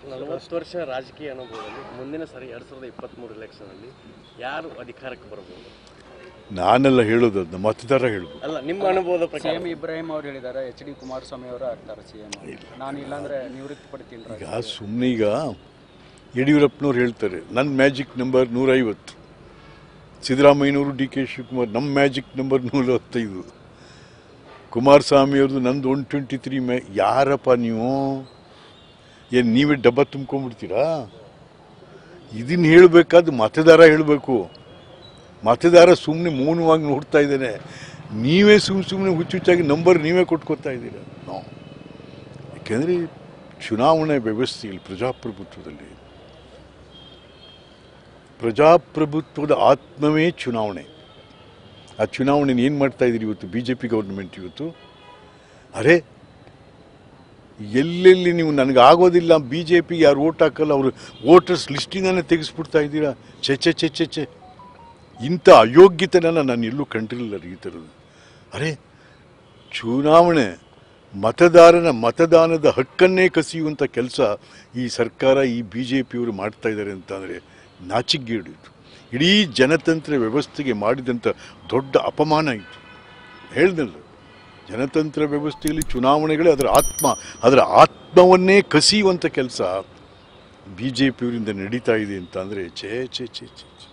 ನಲವತ್ತು ವರ್ಷ ರಾಜಕೀಯ ಅನುಭವದಲ್ಲಿ ಮುಂದಿನ ಸರಿ ಎರಡ್ ಸಾವಿರದ ಇಪ್ಪತ್ತ್ಮೂರು ಎಲೆಕ್ಷನಲ್ಲಿ ಯಾರು ಅಧಿಕಾರಕ್ಕೆ ಬರ್ಬೋದು ನಾನೆಲ್ಲ ಹೇಳೋದು ಅದನ್ನ ಮತದಾರ ಹೇಳೋದು ಅಲ್ಲ ನಿಮ್ಮ ಅನುಭವದ ಪ್ರಕಾರ ಸಿಎಂ ಇಬ್ರಾಹಿಂ ಅವ್ರು ಹೇಳಿದ್ದಾರೆ ಎಚ್ ಡಿ ಕುಮಾರಸ್ವಾಮಿ ಅವರು ಆಗ್ತಾರೆ ಸಿಎಂ ನಾನು ಇಲ್ಲಾಂದ್ರೆ ನಿವೃತ್ತಿ ಪಡ್ತೀನಿ ಈಗ ಸುಮ್ಮನೆ ಈಗ ಯಡಿಯೂರಪ್ಪನವ್ರು ಹೇಳ್ತಾರೆ ನನ್ನ ಮ್ಯಾಜಿಕ್ ನಂಬರ್ ನೂರೈವತ್ತು ಸಿದ್ದರಾಮಯ್ಯನವರು ಡಿ ಕೆ ಶಿವಕುಮಾರ್ ನಮ್ಮ ಮ್ಯಾಜಿಕ್ ನಂಬರ್ ನೂರವತ್ತೈದು ಕುಮಾರಸ್ವಾಮಿ ಅವ್ರದ್ದು ನಂದು ಒನ್ ಟ್ವೆಂಟಿ ತ್ರೀ ಮ್ಯಾ ಯಾರಪ್ಪ ನೀವು ಏನು ನೀವೇ ಡಬ್ಬ ತುಂಬ್ಕೊಂಡ್ಬಿಡ್ತೀರಾ ಇದನ್ನು ಹೇಳಬೇಕಾದ ಮತದಾರ ಹೇಳಬೇಕು ಮತದಾರ ಸುಮ್ಮನೆ ಮೌನವಾಗಿ ನೋಡ್ತಾ ಇದ್ದಾನೆ ನೀವೇ ಸುಮ್ಮ ಸುಮ್ಮನೆ ಹುಚ್ಚುಚ್ಚಾಗಿ ನಂಬರ್ ನೀವೇ ಕೊಟ್ಕೋತಾ ಇದ್ದೀರಾ ನೋ ಯಾಕೆಂದರೆ ಚುನಾವಣೆ ವ್ಯವಸ್ಥೆಯಲ್ಲಿ ಪ್ರಜಾಪ್ರಭುತ್ವದಲ್ಲಿ ಪ್ರಜಾಪ್ರಭುತ್ವದ ಆತ್ಮವೇ ಚುನಾವಣೆ ಆ ಚುನಾವಣೆನ ಏನು ಮಾಡ್ತಾ ಇದ್ದೀರಿ ಇವತ್ತು ಬಿ ಜೆ ಪಿ ಗೌರ್ಮೆಂಟ್ ಇವತ್ತು ಅರೆ ಎಲ್ಲೆಲ್ಲಿ ನೀವು ನನಗೆ ಆಗೋದಿಲ್ಲ ಬಿ ಜೆ ಪಿಗೆ ಯಾರು ಓಟ್ ಹಾಕಲ್ಲ ಅವರು ವೋಟರ್ಸ್ ಲಿಸ್ಟಿಂದನೇ ತೆಗೆಸ್ಬಿಡ್ತಾ ಇದ್ದೀರಾ ಚೆ ಚೆ ಚೆ ಚೆ ಚೆ ಇಂಥ ಅಯೋಗ್ಯತೆನ ನಾನು ಎಲ್ಲೂ ಕಂಡಿರಲಿಲ್ಲ ಈ ಥರದ್ದು ಅರೆ ಚುನಾವಣೆ ಮತದಾರನ ಮತದಾನದ ಹಕ್ಕನ್ನೇ ಕಸಿಯುವಂಥ ಕೆಲಸ ಈ ಸರ್ಕಾರ ಈ ಬಿ ಜೆ ಪಿಯವರು ಮಾಡ್ತಾ ಇದ್ದಾರೆ ಅಂತಂದರೆ ನಾಚಿಗೇಡು ಇದು ಇಡೀ ಜನತಂತ್ರ ವ್ಯವಸ್ಥೆಗೆ ಮಾಡಿದಂಥ ದೊಡ್ಡ ಅಪಮಾನ ಇದು ಹೇಳ್ದಲ್ಲ ಜನತಂತ್ರ ವ್ಯವಸ್ಥೆಯಲ್ಲಿ ಚುನಾವಣೆಗಳೇ ಅದರ ಆತ್ಮ ಅದರ ಆತ್ಮವನ್ನೇ ಕಸಿಯುವಂಥ ಕೆಲಸ ಬಿ ಜೆ ಪಿಯವರಿಂದ ನಡೀತಾ ಇದೆ ಅಂತ ಅಂದರೆ ಛೇ ಛೇ ಛೇ ಛೇ ಛೇ